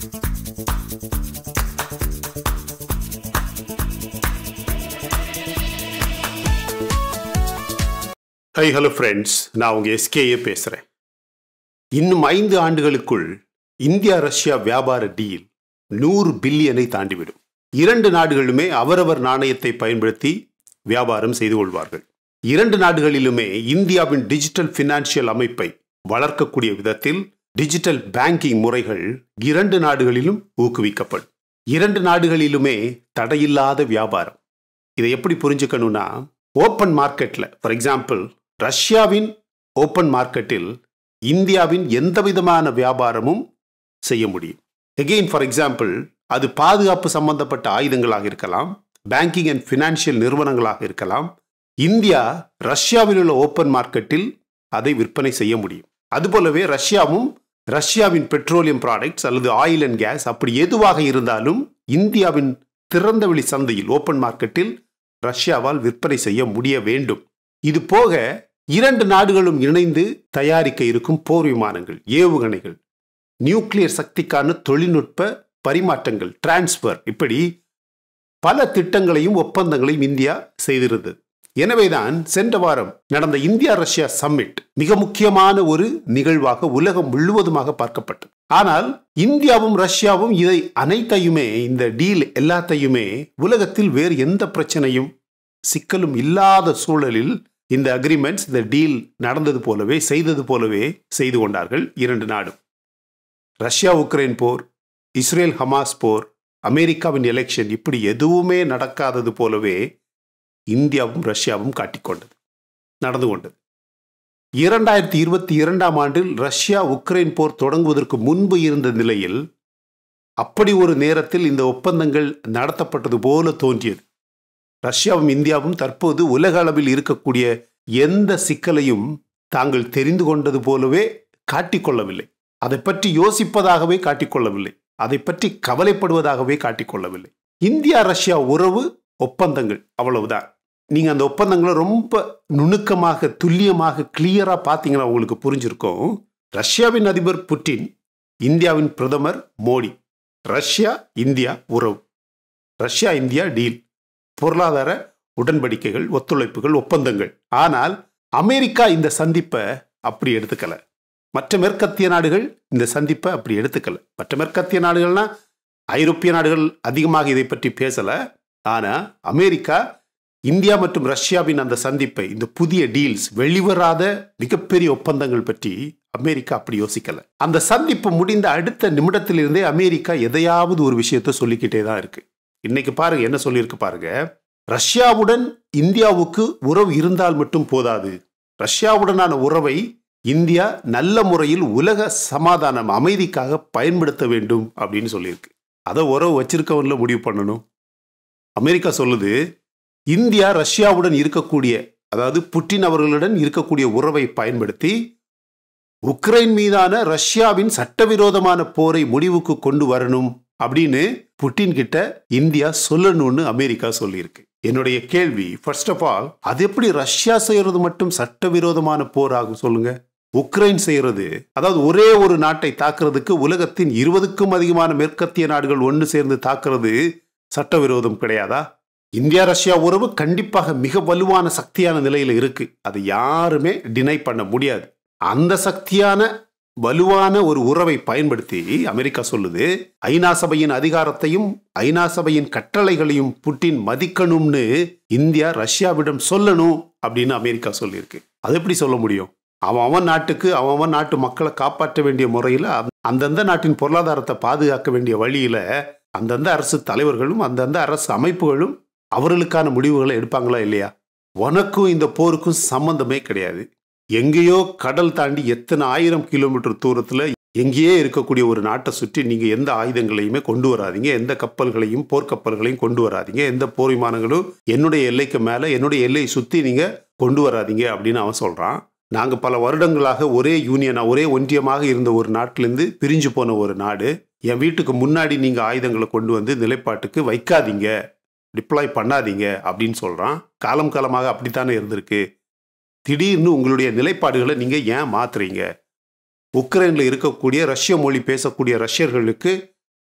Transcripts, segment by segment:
high hello friends நான் உங்க SKA பேசுகிறேன் இன்னும் ஐந்து ஆண்டுகளுக்குள் இந்தியா ரஷ்யா வியாபார டீல் நூறு பில்லியனை தாண்டிவிடும் இரண்டு நாடுகளுமே அவரவர் நாணயத்தை பயன்படுத்தி வியாபாரம் செய்து கொள்வார்கள் இரண்டு நாடுகளிலுமே இந்தியாவின் டிஜிட்டல் ஃபினான்ஷியல் அமைப்பை வளர்க்கக்கூடிய விதத்தில் டிஜிட்டல் பேங்கிங் முறைகள் இரண்டு நாடுகளிலும் ஊக்குவிக்கப்படும் இரண்டு நாடுகளிலுமே தடையில்லாத வியாபாரம் இதை எப்படி புரிஞ்சுக்கணும்னா ஓப்பன் மார்க்கெட்ல ஃபார் எக்ஸாம்பிள் ரஷ்யாவின் ஓப்பன் மார்க்கெட்டில் இந்தியாவின் எந்த விதமான வியாபாரமும் செய்ய முடியும் எகெயின் ஃபார் எக்ஸாம்பிள் அது பாதுகாப்பு சம்பந்தப்பட்ட ஆயுதங்களாக இருக்கலாம் பேங்கிங் அண்ட் ஃபினான்ஷியல் நிறுவனங்களாக இருக்கலாம் இந்தியா ரஷ்யாவில் உள்ள ஓப்பன் மார்க்கெட்டில் அதை விற்பனை செய்ய முடியும் அதுபோலவே ரஷ்யாவும் ரஷ்யாவின் பெட்ரோலியம் ப்ராடக்ட்ஸ் அல்லது ஆயில் அண்ட் கேஸ் அப்படி எதுவாக இருந்தாலும் இந்தியாவின் திறந்தவெளி சந்தையில் ஓப்பன் மார்க்கெட்டில் ரஷ்யாவால் விற்பனை செய்ய முடிய வேண்டும் இது போக இரண்டு நாடுகளும் இணைந்து தயாரிக்க இருக்கும் போர் விமானங்கள் ஏவுகணைகள் நியூக்ளியர் சக்திக்கான தொழில்நுட்ப பரிமாற்றங்கள் டிரான்ஸ்பர் இப்படி பல திட்டங்களையும் ஒப்பந்தங்களையும் இந்தியா செய்திருந்தது எனவேதான் சென்ற வாரம் நடந்த இந்தியா ரஷ்யா சம்மிட் மிக முக்கியமான ஒரு நிகழ்வாக உலகம் முழுவதுமாக பார்க்கப்பட்டது ஆனால் இந்தியாவும் ரஷ்யாவும் இதை அனைத்தையுமே இந்த டீல் எல்லாத்தையுமே உலகத்தில் வேறு எந்த பிரச்சனையும் சிக்கலும் இல்லாத சூழலில் இந்த அக்ரிமெண்ட்ஸ் இந்த டீல் நடந்தது போலவே செய்தது போலவே செய்து கொண்டார்கள் இரண்டு நாடும் ரஷ்யா உக்ரைன் போர் இஸ்ரேல் ஹமாஸ் போர் அமெரிக்காவின் எலெக்ஷன் இப்படி எதுவுமே நடக்காதது போலவே இந்தியாவும் ரஷ்யாவும் காட்டிக்கொண்டது நடந்து கொண்டது இரண்டாயிரத்தி இருபத்தி இரண்டாம் ஆண்டில் ரஷ்யா உக்ரைன் போர் தொடங்குவதற்கு முன்பு இருந்த நிலையில் அப்படி ஒரு நேரத்தில் இந்த ஒப்பந்தங்கள் நடத்தப்பட்டது போல தோன்றியது ரஷ்யாவும் இந்தியாவும் தற்போது உலக அளவில் இருக்கக்கூடிய எந்த சிக்கலையும் தாங்கள் தெரிந்து கொண்டது போலவே காட்டிக்கொள்ளவில்லை அதை பற்றி யோசிப்பதாகவே காட்டிக்கொள்ளவில்லை அதை பற்றி கவலைப்படுவதாகவே காட்டிக்கொள்ளவில்லை இந்தியா ரஷ்யா உறவு ஒப்பந்தங்கள் அவ்வளவுதான் நீங்க அந்த ஒப்பந்தங்களை ரொம்ப நுணுக்கமாக துல்லியமாக கிளியரா பார்த்தீங்கன்னா உங்களுக்கு புரிஞ்சிருக்கும் ரஷ்யாவின் அதிபர் புட்டின் இந்தியாவின் பிரதமர் மோடி ரஷ்யா இந்தியா உறவு ரஷ்யா இந்தியா டீல் பொருளாதார உடன்படிக்கைகள் ஒத்துழைப்புகள் ஒப்பந்தங்கள் ஆனால் அமெரிக்கா இந்த சந்திப்பை அப்படி எடுத்துக்கல மற்ற மேற்கத்திய நாடுகள் இந்த சந்திப்பை அப்படி எடுத்துக்கல மற்ற மேற்கத்திய நாடுகள்னா ஐரோப்பிய நாடுகள் அதிகமாக இதை பற்றி பேசல ஆனா அமெரிக்கா இந்தியா மற்றும் ரஷ்யாவின் அந்த சந்திப்பை இந்த புதிய டீல்ஸ் வெளிவராத மிகப்பெரிய ஒப்பந்தங்கள் பற்றி அமெரிக்கா அப்படி யோசிக்கல அந்த சந்திப்பு முடிந்த அடுத்த நிமிடத்திலிருந்தே அமெரிக்கா எதையாவது ஒரு விஷயத்த சொல்லிக்கிட்டே தான் இருக்கு இன்னைக்கு பாருங்க என்ன சொல்லியிருக்கு பாருங்க ரஷ்யாவுடன் இந்தியாவுக்கு உறவு இருந்தால் மட்டும் போதாது ரஷ்யாவுடனான உறவை இந்தியா நல்ல முறையில் உலக சமாதானம் அமைதிக்காக பயன்படுத்த வேண்டும் அப்படின்னு சொல்லியிருக்கு அதை உறவு வச்சிருக்கவன்ல முடிவு பண்ணணும் அமெரிக்கா சொல்லுது இந்தியா ரஷ்யாவுடன் இருக்கக்கூடிய அதாவது புட்டின் அவர்களுடன் இருக்கக்கூடிய உறவை பயன்படுத்தி உக்ரைன் மீதான ரஷ்யாவின் சட்டவிரோதமான போரை முடிவுக்கு கொண்டு வரணும் அப்படின்னு புட்டின் கிட்ட இந்தியா சொல்லணும்னு அமெரிக்கா சொல்லியிருக்கு என்னுடைய கேள்வி ஃபர்ஸ்ட் ஆஃப் ஆல் அது எப்படி ரஷ்யா செய்யறது மட்டும் சட்டவிரோதமான போர் ஆகும் சொல்லுங்க உக்ரைன் செய்யறது அதாவது ஒரே ஒரு நாட்டை தாக்குறதுக்கு உலகத்தின் இருபதுக்கும் அதிகமான மேற்கத்திய நாடுகள் ஒன்று சேர்ந்து தாக்குறது சட்டவிரோதம் கிடையாதா இந்தியா ரஷ்யா உறவு கண்டிப்பாக மிக வலுவான சக்தியான நிலையில இருக்கு அது யாருமே டினை பண்ண முடியாது அந்த சக்தியான வலுவான ஒரு உறவை பயன்படுத்தி அமெரிக்கா சொல்லுது ஐநா சபையின் அதிகாரத்தையும் ஐநா சபையின் கட்டளைகளையும் புட்டின் மதிக்கணும்னு இந்தியா ரஷ்யாவிடம் சொல்லணும் அப்படின்னு அமெரிக்கா சொல்லியிருக்கு அது எப்படி சொல்ல முடியும் அவன் அவன் நாட்டுக்கு அவன் அவன் நாட்டு மக்களை காப்பாற்ற வேண்டிய முறையில் அந்தந்த நாட்டின் பொருளாதாரத்தை பாதுகாக்க வேண்டிய வழியில அந்தந்த அரசு தலைவர்களும் அந்தந்த அரசு அமைப்புகளும் அவர்களுக்கான முடிவுகளை எடுப்பாங்களா இல்லையா உனக்கும் இந்த போருக்கும் சம்பந்தமே கிடையாது எங்கேயோ கடல் தாண்டி எத்தனை ஆயிரம் கிலோமீட்டர் தூரத்தில் எங்கேயே இருக்கக்கூடிய ஒரு நாட்டை சுற்றி நீங்கள் எந்த ஆயுதங்களையுமே கொண்டு வராதீங்க எந்த கப்பல்களையும் போர்க்கப்பல்களையும் கொண்டு வராதீங்க எந்த போர் விமானங்களும் என்னுடைய எல்லைக்கு மேலே என்னுடைய எல்லையை சுற்றி நீங்கள் கொண்டு வராதீங்க அப்படின்னு அவன் சொல்கிறான் நாங்கள் பல வருடங்களாக ஒரே யூனியனாக ஒரே ஒன்றியமாக இருந்த ஒரு நாட்டிலேருந்து பிரிஞ்சு போன ஒரு நாடு என் வீட்டுக்கு முன்னாடி நீங்கள் ஆயுதங்களை கொண்டு வந்து நிலைப்பாட்டுக்கு வைக்காதீங்க டிப்ளாய் பண்ணாதீங்க அப்படின்னு சொல்கிறான் காலம் காலமாக அப்படித்தானே இருந்திருக்கு திடீர்னு உங்களுடைய நிலைப்பாடுகளை நீங்கள் ஏன் மாத்துறீங்க உக்ரைனில் இருக்கக்கூடிய ரஷ்ய மொழி பேசக்கூடிய ரஷ்யர்களுக்கு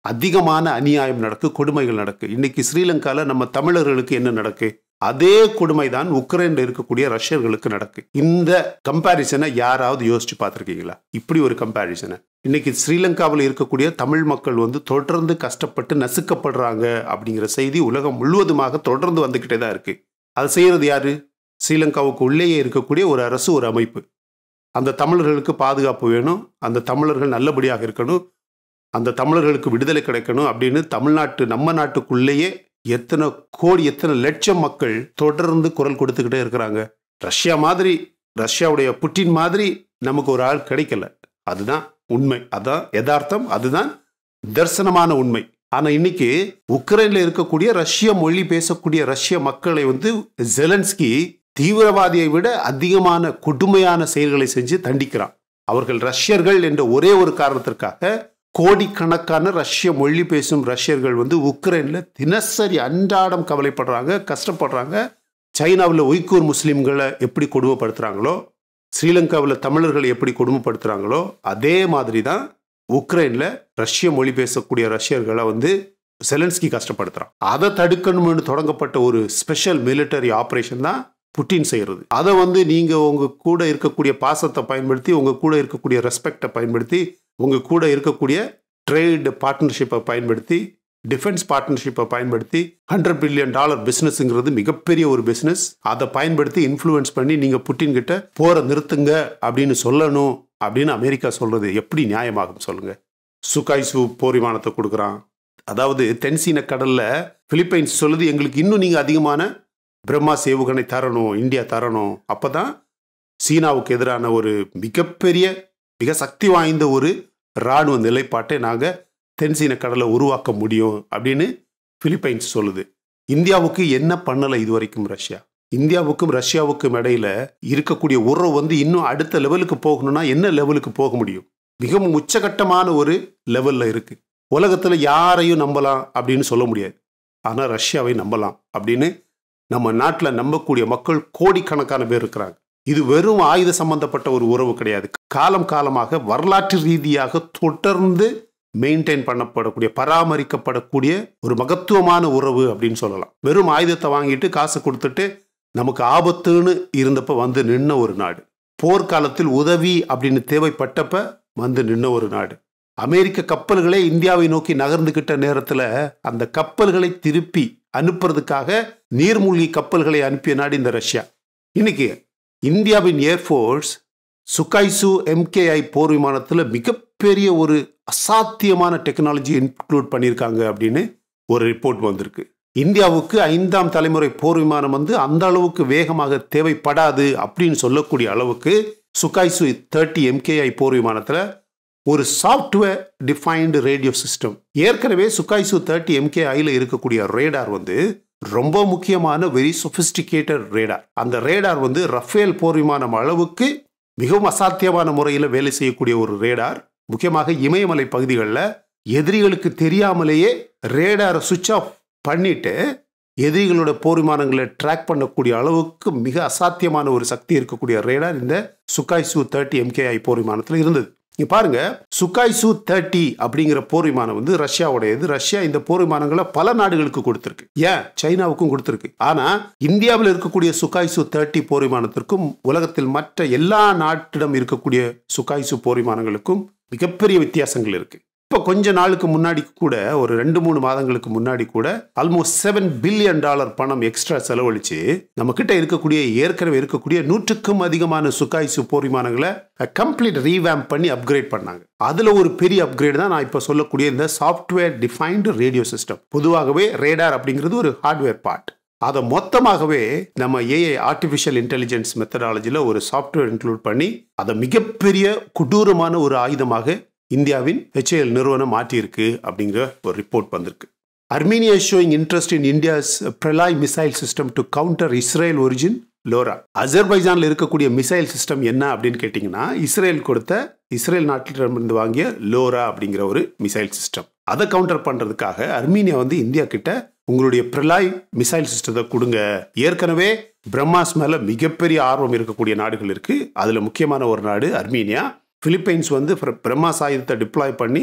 அதிகமான அநியாயம் நடக்கு கொடுமைகள் நடக்கு இன்னைக்கு ஸ்ரீலங்கால நம்ம தமிழர்களுக்கு என்ன நடக்கு அதே கொடுமை தான் உக்ரைன்ல இருக்கக்கூடிய ரஷ்யர்களுக்கு நடக்கு இந்த கம்பாரிசனை யாராவது யோசிச்சு பார்த்துருக்கீங்களா இப்படி ஒரு கம்பாரிசனை இன்னைக்கு ஸ்ரீலங்காவில் இருக்கக்கூடிய தமிழ் மக்கள் வந்து தொடர்ந்து கஷ்டப்பட்டு நசுக்கப்படுறாங்க அப்படிங்கிற செய்தி உலகம் முழுவதுமாக தொடர்ந்து வந்துக்கிட்டே தான் இருக்கு அதை செய்யறது யாரு ஸ்ரீலங்காவுக்கு உள்ளேயே இருக்கக்கூடிய ஒரு அரசு ஒரு அமைப்பு அந்த தமிழர்களுக்கு பாதுகாப்பு வேணும் அந்த தமிழர்கள் நல்லபடியாக இருக்கணும் அந்த தமிழர்களுக்கு விடுதலை கிடைக்கணும் அப்படின்னு தமிழ்நாட்டு நம்ம நாட்டுக்குள்ளேயே எத்தனை கோடி எத்தனை லட்சம் மக்கள் தொடர்ந்து குரல் கொடுத்துக்கிட்டே இருக்கிறாங்க ரஷ்யா மாதிரி ரஷ்யாவுடைய புட்டின் மாதிரி நமக்கு ஒரு ஆள் கிடைக்கல அதுதான் உண்மை அதான் யதார்த்தம் அதுதான் தரிசனமான உண்மை ஆனா இன்னைக்கு உக்ரைன்ல இருக்கக்கூடிய ரஷ்ய மொழி பேசக்கூடிய ரஷ்ய மக்களை வந்து ஜெலன்ஸ்கி தீவிரவாதியை விட அதிகமான கொடுமையான செயல்களை செஞ்சு தண்டிக்கிறான் அவர்கள் ரஷ்யர்கள் என்ற ஒரே ஒரு காரணத்திற்காக கோடிக்கணக்கான ரஷ்ய மொழி பேசும் ரஷ்யர்கள் வந்து உக்ரைன்ல தினசரி அன்றாடம் கவலைப்படுறாங்க கஷ்டப்படுறாங்க சைனாவில் உய்கூர் முஸ்லீம்களை எப்படி கொடுமைப்படுத்துறாங்களோ ஸ்ரீலங்காவில் தமிழர்களை எப்படி கொடுமைப்படுத்துறாங்களோ அதே மாதிரி தான் உக்ரைன்ல ரஷ்ய மொழி பேசக்கூடிய ரஷ்யர்களை வந்து செலன்ஸ்கி கஷ்டப்படுத்துறான் அதை தடுக்கணும்னு தொடங்கப்பட்ட ஒரு ஸ்பெஷல் மிலிட்டரி ஆப்ரேஷன் தான் புட்டின் செய்கிறது அதை வந்து நீங்க உங்க கூட இருக்கக்கூடிய பாசத்தை பயன்படுத்தி உங்க கூட இருக்கக்கூடிய ரெஸ்பெக்டை பயன்படுத்தி உங்க கூட இருக்கக்கூடிய ட்ரேட் பார்ட்னர்ஷிப்பை பயன்படுத்தி டிஃபென்ஸ் பார்ட்னர்ஷிப்பை பயன்படுத்தி ஹண்ட்ரட் பில்லியன் டாலர் பிஸ்னஸ்ங்கிறது மிகப்பெரிய ஒரு பிஸ்னஸ் அதை பயன்படுத்தி இன்ஃப்ளூயன்ஸ் பண்ணி நீங்க புட்டின் கிட்ட போரை நிறுத்துங்க அப்படின்னு சொல்லணும் அப்படின்னு அமெரிக்கா சொல்றது எப்படி நியாயமாகும் சொல்லுங்க சுகாய்சு போர் விமானத்தை கொடுக்குறான் அதாவது தென்சீன கடல்ல பிலிப்பைன்ஸ் சொல்லுது எங்களுக்கு இன்னும் நீங்க அதிகமான பிரம்மாஸ் ஏவுகணை தரணும் இந்தியா தரணும் அப்பதான் சீனாவுக்கு எதிரான ஒரு மிகப்பெரிய மிக சக்தி வாய்ந்த ஒரு இராணுவ நிலைப்பாட்டை நாங்க தென்சீன கடலை உருவாக்க முடியும் அப்படின்னு பிலிப்பைன்ஸ் சொல்லுது இந்தியாவுக்கு என்ன பண்ணலை இது வரைக்கும் ரஷ்யா இந்தியாவுக்கும் ரஷ்யாவுக்கும் இடையில இருக்கக்கூடிய உறவு வந்து இன்னும் அடுத்த லெவலுக்கு போகணும்னா என்ன லெவலுக்கு போக முடியும் மிகவும் உச்சகட்டமான ஒரு லெவல்ல இருக்கு உலகத்துல யாரையும் நம்பலாம் அப்படின்னு சொல்ல முடியாது ஆனா ரஷ்யாவை நம்பலாம் அப்படின்னு நம்ம நாட்டில் நம்பக்கூடிய மக்கள் கோடிக்கணக்கான பேர் இருக்கிறாங்க இது வெறும் ஆயுத சம்பந்தப்பட்ட ஒரு உறவு கிடையாது காலம் காலமாக வரலாற்று ரீதியாக தொடர்ந்து மெயின்டைன் பண்ணப்படக்கூடிய பராமரிக்கப்படக்கூடிய ஒரு மகத்துவமான உறவு அப்படின்னு சொல்லலாம் வெறும் ஆயுதத்தை வாங்கிட்டு காசு கொடுத்துட்டு நமக்கு ஆபத்துன்னு இருந்தப்ப வந்து நின்ன ஒரு நாடு போர்க்காலத்தில் உதவி அப்படின்னு தேவைப்பட்டப்ப வந்து நின்ன ஒரு நாடு அமெரிக்க கப்பல்களே இந்தியாவை நோக்கி நகர்ந்துகிட்ட நேரத்துல அந்த கப்பல்களை திருப்பி அனுப்புறதுக்காக நீர்மூழ்கி கப்பல்களை அனுப்பிய நாடு இந்த ரஷ்யா இன்னைக்கு இந்தியாவின் ஏர்ஃபோர்ஸ் சுகைசு எம்கேஐ போர் விமானத்தில் மிகப்பெரிய ஒரு அசாத்தியமான டெக்னாலஜி இன்க்ளூட் பண்ணியிருக்காங்க அப்படின்னு ஒரு ரிப்போர்ட் வந்திருக்கு இந்தியாவுக்கு ஐந்தாம் தலைமுறை போர் விமானம் வந்து அந்த அளவுக்கு வேகமாக தேவைப்படாது அப்படின்னு சொல்லக்கூடிய அளவுக்கு சுகாய்சு தேர்ட்டி எம்கேஐ போர் விமானத்தில் ஒரு சாஃப்ட்வேர் டிஃபைன்டு ரேடியோ சிஸ்டம் ஏற்கனவே சுகாய்சு தேர்ட்டி எம்கேஐல இருக்கக்கூடிய ரேடார் வந்து ரொம்ப முக்கியமான வெரி சொபிஸ்டிகேட்டட் ரேடார் அந்த ரேடார் வந்து ரஃபேல் போர் விமானம் அளவுக்கு மிகவும் அசாத்தியமான முறையில் வேலை செய்யக்கூடிய ஒரு ரேடார் முக்கியமாக இமயமலை பகுதிகளில் எதிரிகளுக்கு தெரியாமலேயே ரேடாரை சுவிட்ச் ஆஃப் பண்ணிட்டு எதிரிகளோட போர் விமானங்களை ட்ராக் பண்ணக்கூடிய அளவுக்கு மிக அசாத்தியமான ஒரு சக்தி இருக்கக்கூடிய ரேடார் இந்த சுகாய்சு தேர்ட்டி எம்கேஐ போர் விமானத்தில் இருந்தது இங்க பாருங்க சுகாய்சு தேர்ட்டி அப்படிங்கிற போர் விமானம் வந்து ரஷ்யாவுடையது ரஷ்யா இந்த போர் விமானங்களை பல நாடுகளுக்கு கொடுத்திருக்கு ஏன் சைனாவுக்கும் கொடுத்திருக்கு ஆனா இந்தியாவில் இருக்கக்கூடிய சுகாய்சு தேர்ட்டி போர் விமானத்திற்கும் உலகத்தில் மற்ற எல்லா நாட்டிடம் இருக்கக்கூடிய சுகாய்சு போர் விமானங்களுக்கும் மிகப்பெரிய வித்தியாசங்கள் இருக்கு இப்போ கொஞ்ச நாளுக்கு முன்னாடி கூட ஒரு ரெண்டு மூணு மாதங்களுக்கு முன்னாடி கூட ஆல்மோஸ்ட் செவன் பில்லியன் டாலர் பணம் எக்ஸ்ட்ரா செலவழிச்சு நம்ம கிட்ட இருக்கக்கூடிய ஏற்கனவே இருக்கக்கூடிய நூற்றுக்கும் அதிகமான சுகாய்சு போர் விமானங்களை கம்ப்ளீட் ரீவேம் பண்ணி அப்கிரேட் பண்ணாங்க அதுல ஒரு பெரிய அப்கிரேட் தான் நான் இப்போ சொல்லக்கூடிய இந்த சாஃப்ட்வேர் டிஃபைன்டு ரேடியோ சிஸ்டம் பொதுவாகவே ரேடார் அப்படிங்கிறது ஒரு ஹார்ட்வேர் பார்ட் அதை மொத்தமாகவே நம்ம ஏஐ ஆர்டிஃபிஷியல் இன்டெலிஜென்ஸ் மெத்தடாலஜியில் ஒரு சாஃப்ட்வேர் இன்க்ளூட் பண்ணி அதை மிகப்பெரிய கொடூரமான ஒரு ஆயுதமாக இந்தியாவின் ஹெச்ஏஎல் நிறுவனம் மாற்றியிருக்கு அப்படிங்கிற ஒரு ரிப்போர்ட் வந்திருக்கு Armenia showing interest in India's Pralay missile system to counter Israel origin LORA அஜர்பைஜானில் இருக்கக்கூடிய மிசைல் சிஸ்டம் என்ன அப்படின்னு கேட்டிங்கன்னா இஸ்ரேல் கொடுத்த இஸ்ரேல் நாட்டிலிருந்து வாங்கிய லோரா அப்படிங்கிற ஒரு மிசைல் சிஸ்டம் அதை கவுண்டர் பண்ணுறதுக்காக அர்மீனியா வந்து இந்தியா கிட்ட உங்களுடைய பிரலாய் மிசைல் சிஸ்டத்தை கொடுங்க ஏற்கனவே பிரம்மாஸ் மேல மிகப்பெரிய ஆர்வம் இருக்கக்கூடிய நாடுகள் இருக்கு அதுல முக்கியமான ஒரு நாடு அர்மீனியா பிலிப்பைன்ஸ் வந்து பிரம்மாஸ் ஆயுதத்தை டிப்ளாய் பண்ணி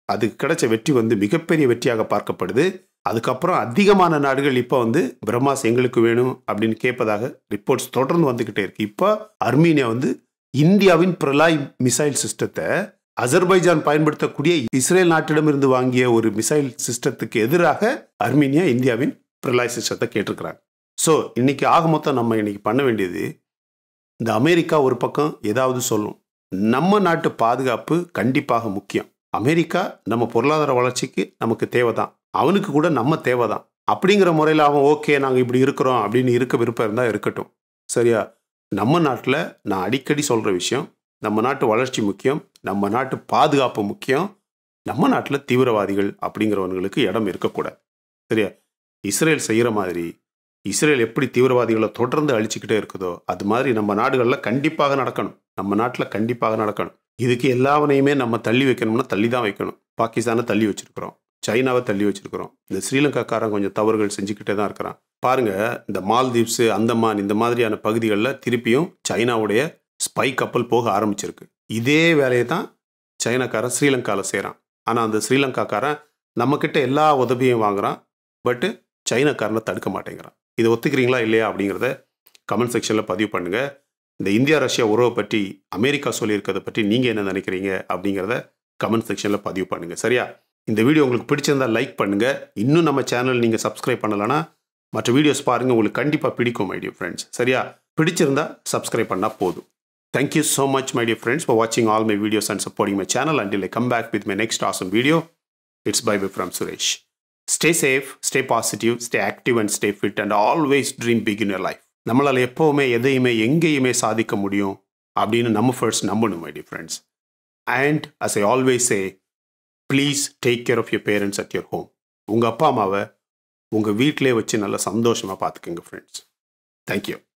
அதுக்கு கிடைச்ச வெற்றி வந்து மிகப்பெரிய வெற்றியாக பார்க்கப்படுது அதுக்கப்புறம் அதிகமான நாடுகள் இப்போ வந்து பிரம்மாஸ் எங்களுக்கு வேணும் அப்படின்னு கேட்பதாக ரிப்போர்ட்ஸ் தொடர்ந்து வந்துக்கிட்டே இருக்கு இப்போ அர்மீனியா வந்து இந்தியாவின் பிரலாய் மிசைல் சிஸ்டத்தை அசர்பைஜான் பயன்படுத்தக்கூடிய இஸ்ரேல் நாட்டிடமிருந்து வாங்கிய ஒரு மிசைல் சிஸ்டத்துக்கு எதிராக அர்மீனியா இந்தியாவின் பிரலாய் சிஸ்டத்தை கேட்டிருக்கிறாங்க ஸோ இன்னைக்கு ஆக மொத்தம் நம்ம இன்னைக்கு பண்ண வேண்டியது இந்த அமெரிக்கா ஒரு பக்கம் ஏதாவது சொல்லும் நம்ம நாட்டு பாதுகாப்பு கண்டிப்பாக முக்கியம் அமெரிக்கா நம்ம பொருளாதார வளர்ச்சிக்கு நமக்கு தேவை தான் அவனுக்கு கூட நம்ம தேவை தான் அப்படிங்கிற முறையில் அவன் ஓகே நாங்கள் இப்படி இருக்கிறோம் அப்படின்னு இருக்க விருப்பம் இருந்தால் இருக்கட்டும் சரியா நம்ம நாட்டில் நான் அடிக்கடி சொல்கிற விஷயம் நம்ம நாட்டு வளர்ச்சி முக்கியம் நம்ம நாட்டு பாதுகாப்பு முக்கியம் நம்ம நாட்டில் தீவிரவாதிகள் அப்படிங்கிறவங்களுக்கு இடம் இருக்கக்கூடாது சரியா இஸ்ரேல் செய்கிற மாதிரி இஸ்ரேல் எப்படி தீவிரவாதிகளை தொடர்ந்து அழிச்சுக்கிட்டே இருக்குதோ அது மாதிரி நம்ம நாடுகளில் கண்டிப்பாக நடக்கணும் நம்ம நாட்டில் கண்டிப்பாக நடக்கணும் இதுக்கு எல்லாவனையுமே நம்ம தள்ளி வைக்கணும்னா தள்ளி தான் வைக்கணும் பாகிஸ்தானை தள்ளி வச்சிருக்கிறோம் சைனாவை தள்ளி வச்சிருக்கிறோம் இந்த ஸ்ரீலங்காக்காரன் கொஞ்சம் தவறுகள் செஞ்சுக்கிட்டே தான் இருக்கிறான் பாருங்க இந்த மால்தீவ்ஸ் அந்தமான் இந்த மாதிரியான பகுதிகளில் திருப்பியும் சைனாவுடைய ஸ்பை கப்பல் போக ஆரம்பிச்சிருக்கு இதே வேலையை தான் சைனாக்காரன் ஸ்ரீலங்காவில் செய்கிறான் ஆனால் அந்த ஸ்ரீலங்காக்காரன் நம்மக்கிட்ட எல்லா உதவியும் வாங்குறான் பட்டு சைனாக்காரனை தடுக்க மாட்டேங்கிறான் இதை ஒத்துக்கிறீங்களா இல்லையா அப்படிங்கிறத கமெண்ட் செக்ஷனில் பதிவு பண்ணுங்கள் இந்த இந்தியா ரஷ்யா உறவை பற்றி அமெரிக்கா சொல்லியிருக்கிறத பற்றி நீங்கள் என்ன நினைக்கிறீங்க அப்படிங்கிறத கமெண்ட் செக்ஷனில் பதிவு பண்ணுங்கள் சரியா இந்த வீடியோ உங்களுக்கு பிடிச்சிருந்தா லைக் பண்ணுங்கள் இன்னும் நம்ம சேனல் நீங்கள் சப்ஸ்கிரைப் பண்ணலைன்னா மற்ற வீடியோஸ் பாருங்கள் உங்களுக்கு கண்டிப்பாக பிடிக்கும் மை டியர் ஃப்ரெண்ட்ஸ் சரியா பிடிச்சிருந்தா சப்ஸ்கிரைப் பண்ணால் போதும் thank you so much my dear friends for வாட்சிங் all my videos and supporting my channel until I come back with my next awesome video it's bye bye from Suresh stay safe stay positive stay active and stay fit and always dream big in your life நம்மளால் எப்போவுமே எதையுமே எங்கேயுமே சாதிக்க முடியும் அப்படின்னு நம்ம first நம்பணும் my dear friends and as I always say please take care of your parents at your home உங்கள் அப்பா அம்மாவை உங்கள் வீட்டிலே வச்சு நல்லா சந்தோஷமாக பார்த்துக்குங்க ஃப்ரெண்ட்ஸ் தேங்க்யூ